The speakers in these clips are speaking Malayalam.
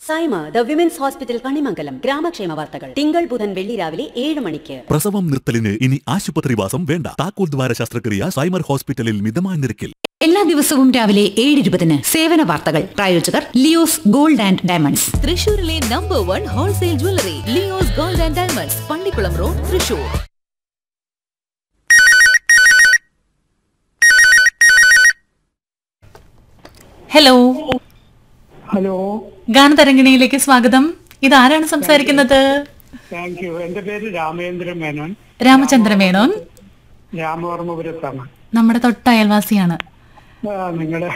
Saima the women's hospital Kanimangalam ഗ്രാമക്ഷേമ വാർത്തകൾ തിങ്കൾ ബുധൻ വെള്ളി രാവിലെ ഏഴ് മണിക്ക് പ്രസവം നിർത്തലിന് ഇനി ആശുപത്രിവാസം വേണ്ട താക്കോൽ ദ്വാര ശസ്ത്രക്രിയ സൈമർ ഹോസ്പിറ്റലിൽ മിതമായ നിരക്കിൽ എല്ലാ ദിവസവും രാവിലെ ഏഴ് ഇരുപതിന് സേവന വാർത്തകൾ പ്രായോജകർ ലിയോസ് ഗോൾഡ് ആൻഡ് ഡയമണ്ട്സ് തൃശൂരിലെ number one wholesale jewellery Leo's gold and diamonds Pallikulam road Thrissur hello hello ഗാനതരംഗിണിയിലേക്ക് സ്വാഗതം ഇതാരാണ് സംസാരിക്കുന്നത് താങ്ക് യു എന്റെ പേര് രാമേന്ദ്രൻ മേനോൻ രാമചന്ദ്ര മേനോൻ രാമവർമ്മപുരത്താണ് നമ്മുടെ തൊട്ട അയൽവാസിയാണ് ആ, നിങ്ങളുടെ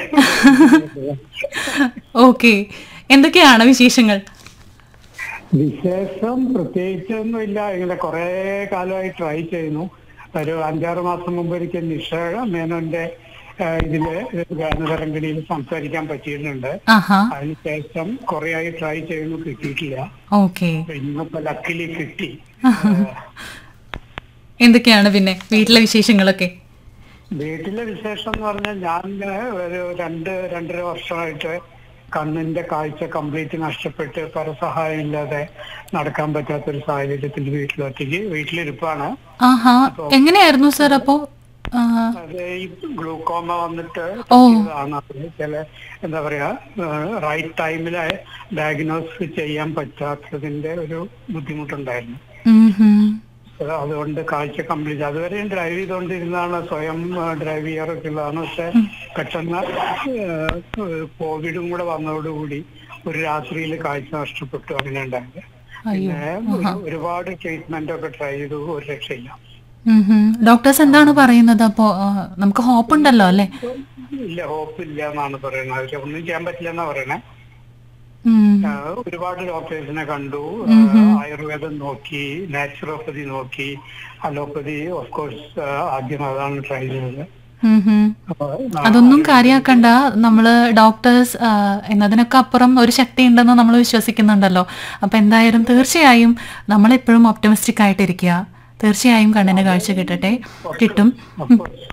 ഓക്കെ എന്തൊക്കെയാണ് വിശേഷങ്ങൾ വിശേഷം പ്രത്യേകിച്ചൊന്നുമില്ല ഇങ്ങനെ കുറെ കാലമായി ട്രൈ ചെയ്യുന്നു ഒരു അഞ്ചാറ് മാസം മുമ്പ് എനിക്ക് നിഷ മേനോന്റെ ആ, ഇതില് ഗാനതരംഗിണിയിൽ സംസാരിക്കാൻ പറ്റിയിട്ടുണ്ട് ആഹാ അതിനുശേഷം കുറെയായി ട്രൈ ചെയ്യുന്നു കിട്ടിയിട്ടില്ല ഓക്കെ ഇന്നിപ്പോ ലക്കിലി കിട്ടി എന്തൊക്കെയാണ് പിന്നെ വീട്ടിലെ വിശേഷങ്ങളൊക്കെ വീട്ടിലെ വിശേഷം എന്ന് പറഞ്ഞാൽ ഞാൻ ഒരു രണ്ട് രണ്ടര വർഷമായിട്ട് കണ്ണിന്റെ കാഴ്ച കംപ്ലീറ്റ് നഷ്ടപ്പെട്ട് പരസഹായം ഇല്ലാതെ നടക്കാൻ പറ്റാത്ത ഒരു സാഹചര്യത്തിൽ വീട്ടിലൊറ്റയ്ക്ക് വീട്ടിലിരിപ്പാണ് ആഹാ എങ്ങനെയായിരുന്നു സർ അപ്പോ ആ, അത് ഈ ഗ്ലൂക്കോമ വന്നിട്ട് ഓ. ആണ് അത് ചില എന്താ പറയാ റൈറ്റ് ടൈമിൽ ഡയഗ്നോസ് ചെയ്യാൻ പറ്റാത്തതിന്റെ ഒരു ബുദ്ധിമുട്ടുണ്ടായിരുന്നു ഉം ഹും. അതുകൊണ്ട് കാഴ്ച കംപ്ലീറ്റ് അതുവരെയും ഡ്രൈവ് ചെയ്തുകൊണ്ടിരുന്നതാണ് സ്വയം ഡ്രൈവ് ചെയ്യാറൊക്കെ ഉള്ളതാണ് പക്ഷെ പെട്ടെന്ന് കോവിഡും കൂടെ വന്നതോടുകൂടി ഒരു രാത്രിയിൽ കാഴ്ച നഷ്ടപ്പെട്ടു അങ്ങനെ ഉണ്ടായത് പിന്നെ ഒരു- ഒരുപാട് ട്രീറ്റ്മെന്റ് ഒക്കെ ട്രൈ ചെയ്തു ഒരു രക്ഷയില്ല ഉം ഹും. ഡോക്ടേഴ്സ് എന്താണ് പറയുന്നത് അപ്പോ ആ, നമുക്ക് ഹോപ്പ് ഉണ്ടല്ലോ അല്ലേ ഇല്ല ഹോപ്പ് ഇല്ല എന്നാണ് പറയുന്നത് അവര് ഒന്നും ചെയ്യാൻ പറ്റില്ല എന്നാ പറയണേ ഉം. ആ, ഒരുപാട് ഡോക്ടേഴ്സിനെ കണ്ടു ആയുർവേദം നോക്കി നാച്ചുറോപ്പതി നോക്കി അലോപ്പതി ഓഫ് കോഴ്സ് ആദ്യം അതാണ് ട്രൈ ചെയ്തത് ഉം ഹും. അപ്പൊ അതൊന്നും കാര്യാക്കണ്ട നമ്മള് ഡോക്ടേഴ്സ് ആ, എന്നതിനൊക്കെ അപ്പുറം ഒരു ശക്തി ഉണ്ടെന്ന് നമ്മൾ വിശ്വസിക്കുന്നുണ്ടല്ലോ അപ്പൊ എന്തായാലും തീർച്ചയായും നമ്മളെപ്പോഴും ഒപ്റ്റമിസ്റ്റിക് ആയിട്ടിരിക്കുക തീർച്ചയായും കണ്ണിന് കാഴ്ച കിട്ടട്ടെ കിട്ടും of course.